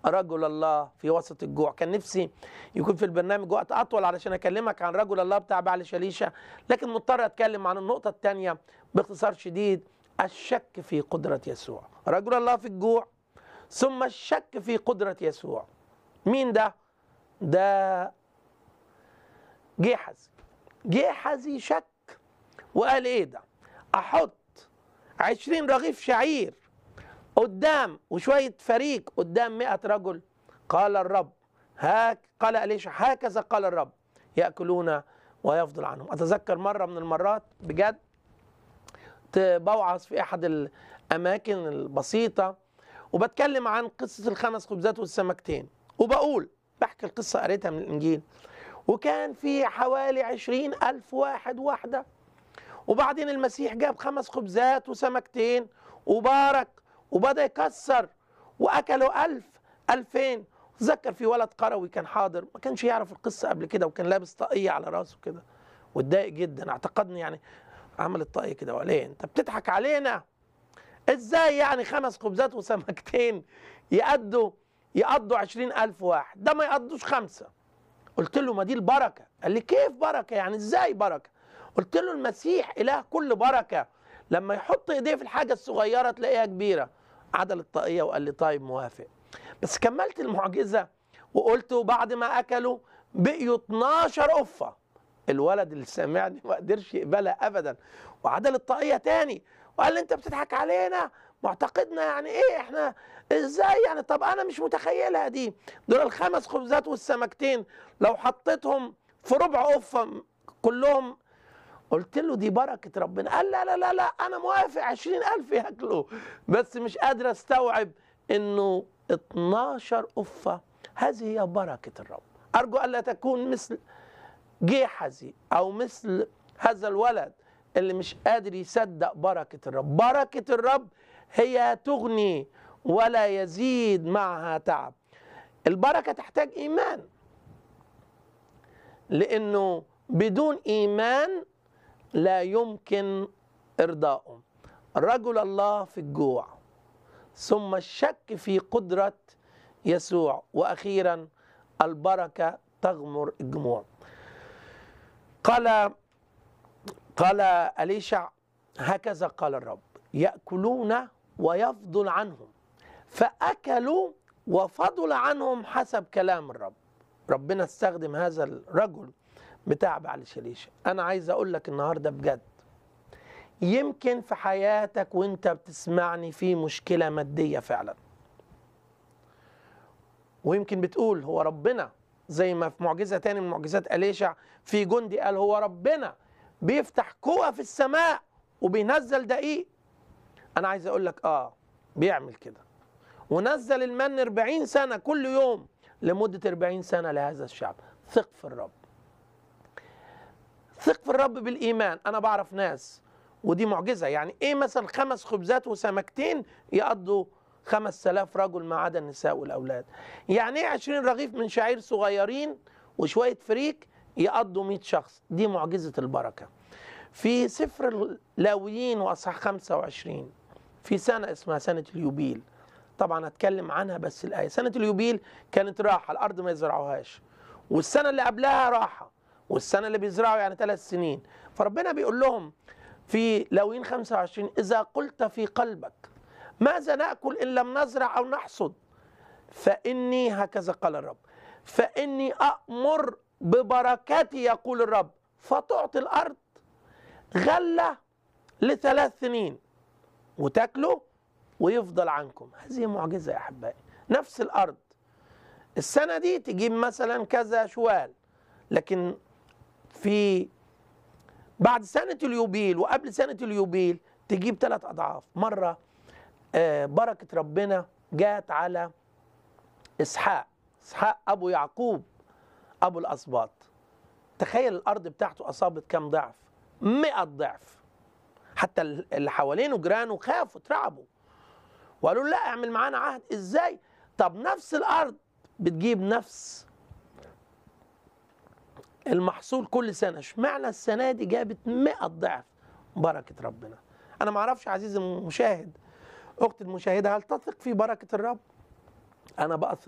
رجل الله في وسط الجوع كان نفسي يكون في البرنامج وقت اطول علشان اكلمك عن رجل الله بتاع بعل شليشه لكن مضطر اتكلم عن النقطه الثانيه باختصار شديد الشك في قدره يسوع رجل الله في الجوع ثم الشك في قدره يسوع مين ده ده جيحزي جيحزي شك وقال ايه ده احط عشرين رغيف شعير قدام وشوية فريق قدام مئة رجل قال الرب هاك قال أليشع هكذا قال الرب يأكلون ويفضل عنهم أتذكر مرة من المرات بجد بوعظ في أحد الأماكن البسيطة وبتكلم عن قصة الخمس خبزات والسمكتين وبقول بحكي القصة قريتها من الإنجيل وكان في حوالي عشرين ألف واحد واحدة وبعدين المسيح جاب خمس خبزات وسمكتين وبارك وبدأ يكسر وأكلوا ألف ألفين تذكر في ولد قروي كان حاضر ما كانش يعرف القصة قبل كده وكان لابس طاقية على راسه كده واتضايق جدا اعتقدني يعني عمل الطاقية كده وقال ايه انت بتضحك علينا ازاي يعني خمس خبزات وسمكتين يقضوا يقضوا عشرين ألف واحد ده ما يقضوش خمسة قلت له ما دي البركة قال لي كيف بركة يعني ازاي بركة قلت له المسيح إله كل بركة لما يحط ايديه في الحاجة الصغيرة تلاقيها كبيرة عدل الطاقية وقال لي طيب موافق بس كملت المعجزة وقلت بعد ما أكلوا بقيوا 12 قفة الولد اللي سامعني ما قدرش يقبلها أبدا وعدل الطاقية تاني وقال لي أنت بتضحك علينا معتقدنا يعني إيه إحنا إزاي يعني طب أنا مش متخيلها دي دول الخمس خبزات والسمكتين لو حطيتهم في ربع قفة كلهم قلت له دي بركة ربنا قال لا لا لا لا أنا موافق عشرين ألف ياكلوا بس مش قادر أستوعب إنه 12 قفة هذه هي بركة الرب أرجو ألا تكون مثل جيحزي أو مثل هذا الولد اللي مش قادر يصدق بركة الرب بركة الرب هي تغني ولا يزيد معها تعب البركة تحتاج إيمان لأنه بدون إيمان لا يمكن إرضائه رجل الله في الجوع ثم الشك في قدرة يسوع وأخيرا البركة تغمر الجموع قال قال أليشع هكذا قال الرب يأكلون ويفضل عنهم فأكلوا وفضل عنهم حسب كلام الرب ربنا استخدم هذا الرجل بتاع بعل شليشة أنا عايز أقول لك النهاردة بجد يمكن في حياتك وانت بتسمعني في مشكلة مادية فعلا ويمكن بتقول هو ربنا زي ما في معجزة تاني من معجزات أليشع في جندي قال هو ربنا بيفتح قوة في السماء وبينزل دقيق أنا عايز أقول لك آه بيعمل كده ونزل المن 40 سنة كل يوم لمدة 40 سنة لهذا الشعب ثق في الرب ثق في الرب بالإيمان أنا بعرف ناس ودي معجزة يعني إيه مثلا خمس خبزات وسمكتين يقضوا خمس آلاف رجل ما عدا النساء والأولاد يعني إيه عشرين رغيف من شعير صغيرين وشوية فريك يقضوا 100 شخص دي معجزة البركة في سفر اللاويين وأصحاح 25 في سنة اسمها سنة اليوبيل طبعا هتكلم عنها بس الآية سنة اليوبيل كانت راحة الأرض ما يزرعوهاش والسنة اللي قبلها راحة والسنة اللي بيزرعوا يعني ثلاث سنين فربنا بيقول لهم في لاويين 25 إذا قلت في قلبك ماذا نأكل إن لم نزرع أو نحصد فإني هكذا قال الرب فإني أأمر ببركاتي يقول الرب فتعطي الأرض غلة لثلاث سنين وتاكلوا ويفضل عنكم هذه معجزة يا أحبائي نفس الأرض السنة دي تجيب مثلا كذا شوال لكن في بعد سنة اليوبيل وقبل سنة اليوبيل تجيب ثلاث أضعاف مرة آه بركة ربنا جات على إسحاق إسحاق أبو يعقوب أبو الأسباط تخيل الأرض بتاعته أصابت كم ضعف مئة ضعف حتى اللي حوالينه جيرانه خافوا اترعبوا وقالوا لا اعمل معانا عهد ازاي طب نفس الارض بتجيب نفس المحصول كل سنه اشمعنى السنه دي جابت 100 ضعف بركه ربنا انا ما اعرفش عزيزي المشاهد اختي المشاهده هل تثق في بركه الرب انا بثق